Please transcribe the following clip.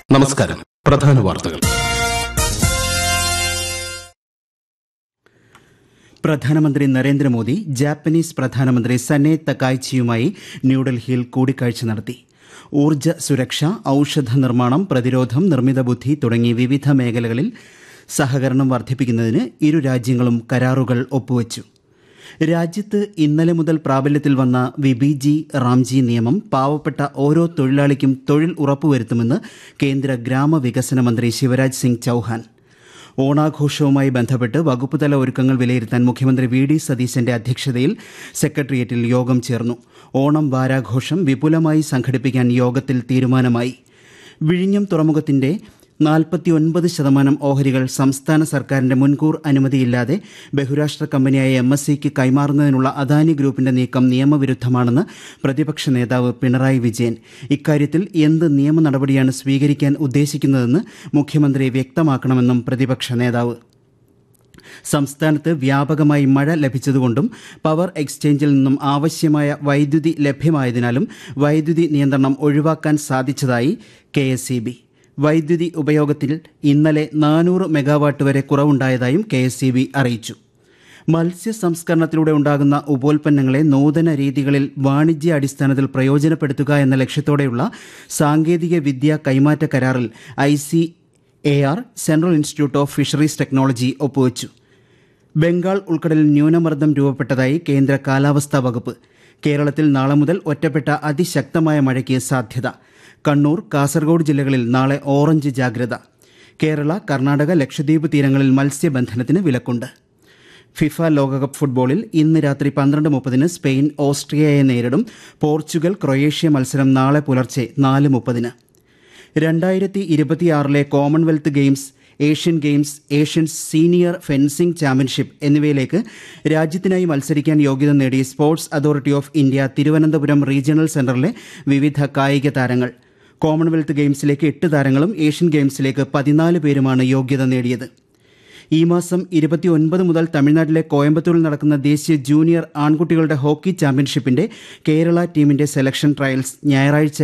നമസ്കാരം പ്രധാന വാർത്തകൾ പ്രധാനമന്ത്രി നരേന്ദ്രമോദി ജാപ്പനീസ് പ്രധാനമന്ത്രി സനെ തക്കായ്ച്ചിയുമായി ന്യൂഡൽഹിയിൽ കൂടിക്കാഴ്ച നടത്തി ഊർജ്ജ സുരക്ഷ ഔഷധ നിർമ്മാണം പ്രതിരോധം നിർമ്മിത ബുദ്ധി തുടങ്ങി വിവിധ മേഖലകളിൽ സഹകരണം വർദ്ധിപ്പിക്കുന്നതിന് ഇരു രാജ്യങ്ങളും കരാറുകൾ ഒപ്പുവച്ചു രാജ്യത്ത് ഇന്നലെ മുതൽ പ്രാബല്യത്തിൽ വന്ന വിബിജി റാംജി നിയമം പാവപ്പെട്ട ഓരോ തൊഴിലാളിക്കും തൊഴിൽ ഉറപ്പുവരുത്തുമെന്ന് കേന്ദ്ര ഗ്രാമവികസന മന്ത്രി ശിവരാജ് സിംഗ് ചൌഹാൻ ഓണാഘോഷവുമായി ബന്ധപ്പെട്ട് വകുപ്പുതല ഒരുക്കങ്ങൾ വിലയിരുത്താൻ മുഖ്യമന്ത്രി വി ഡി സതീശന്റെ അധ്യക്ഷതയിൽ സെക്രട്ടേറിയറ്റിൽ യോഗം ചേർന്നു ഓണം വാരാഘോഷം വിപുലമായി സംഘടിപ്പിക്കാൻ യോഗത്തിൽ തീരുമാനമായി വിഴിഞ്ഞം തുറമുഖത്തിന്റെ നാൽപ്പത്തിയൊൻപത് ശതമാനം ഓഹരികൾ സംസ്ഥാന സർക്കാരിന്റെ മുൻകൂർ അനുമതിയില്ലാതെ ബഹുരാഷ്ട്ര കമ്പനിയായ എം എസ് സിക്ക് കൈമാറുന്നതിനുള്ള അദാനി ഗ്രൂപ്പിന്റെ നീക്കം നിയമവിരുദ്ധമാണെന്ന് പ്രതിപക്ഷ നേതാവ് പിണറായി വിജയൻ ഇക്കാര്യത്തിൽ എന്ത് നിയമ നടപടിയാണ് സ്വീകരിക്കാൻ ഉദ്ദേശിക്കുന്നതെന്ന് മുഖ്യമന്ത്രി വ്യക്തമാക്കണമെന്നും പ്രതിപക്ഷ നേതാവ് സംസ്ഥാനത്ത് വ്യാപകമായി മഴ ലഭിച്ചതുകൊണ്ടും പവർ എക്സ്ചേഞ്ചിൽ നിന്നും ആവശ്യമായ വൈദ്യുതി ലഭ്യമായതിനാലും വൈദ്യുതി നിയന്ത്രണം ഒഴിവാക്കാൻ സാധിച്ചതായി കെ വൈദ്യുതി ഉപയോഗത്തിൽ ഇന്നലെ നാനൂറ് മെഗാവാട്ട് വരെ കുറവുണ്ടായതായും കെ അറിയിച്ചു മത്സ്യ സംസ്കരണത്തിലൂടെ ഉണ്ടാകുന്ന ഉപോൽപ്പന്നങ്ങളെ നൂതന രീതികളിൽ വാണിജ്യ അടിസ്ഥാനത്തിൽ പ്രയോജനപ്പെടുത്തുക എന്ന ലക്ഷ്യത്തോടെയുള്ള സാങ്കേതിക വിദ്യ കൈമാറ്റ കരാറിൽ I C A R central institute of fisheries technology ഒപ്പുവച്ചു ബംഗാൾ ഉൾക്കടലിൽ ന്യൂനമർദ്ദം രൂപപ്പെട്ടതായി കേന്ദ്ര കാലാവസ്ഥാ വകുപ്പ് കേരളത്തിൽ നാളെ മുതൽ ഒറ്റപ്പെട്ട അതിശക്തമായ മഴയ്ക്ക് സാധ്യത കണ്ണൂർ കാസർഗോഡ് ജില്ലകളിൽ നാളെ ഓറഞ്ച് ജാഗ്രത കേരള കർണാടക ലക്ഷദ്വീപ് തീരങ്ങളിൽ മത്സ്യബന്ധനത്തിന് വിലക്കുണ്ട് ഫിഫ ലോകകപ്പ് ഫുട്ബോളിൽ ഇന്ന് രാത്രി പന്ത്രണ്ട് മുപ്പതിന് സ്പെയിൻ ഓസ്ട്രിയയെ നേരിടും പോർച്ചുഗൽ ക്രൊയേഷ്യ മത്സരം നാളെ പുലർച്ചെ നാല് മുപ്പതിന് രണ്ടായിരത്തി ഇരുപത്തിയാറിലെ Commonwealth Games Asian Games Asian senior fencing championship എന്നിവയിലേക്ക് രാജ്യത്തിനായി മത്സരിക്കാൻ യോഗ്യത നേടി sports authority of India Thiruvananthapuram regional സെന്ററിലെ വിവിധ കായിക താരങ്ങൾ കോമൺവെൽത്ത് ഗെയിംസിലേക്ക് എട്ട് താരങ്ങളും ഏഷ്യൻ ഗെയിംസിലേക്ക് പതിനാല് പേരുമാണ് യോഗ്യത നേടിയത് ഈ മാസം ഇരുപത്തിയൊൻപത് മുതൽ തമിഴ്നാട്ടിലെ കോയമ്പത്തൂരിൽ നടക്കുന്ന ദേശീയ ജൂനിയർ ആൺകുട്ടികളുടെ ഹോക്കി ചാമ്പ്യൻഷിപ്പിന്റെ കേരള ടീമിന്റെ സെലക്ഷൻ ട്രയൽസ് ഞായറാഴ്ച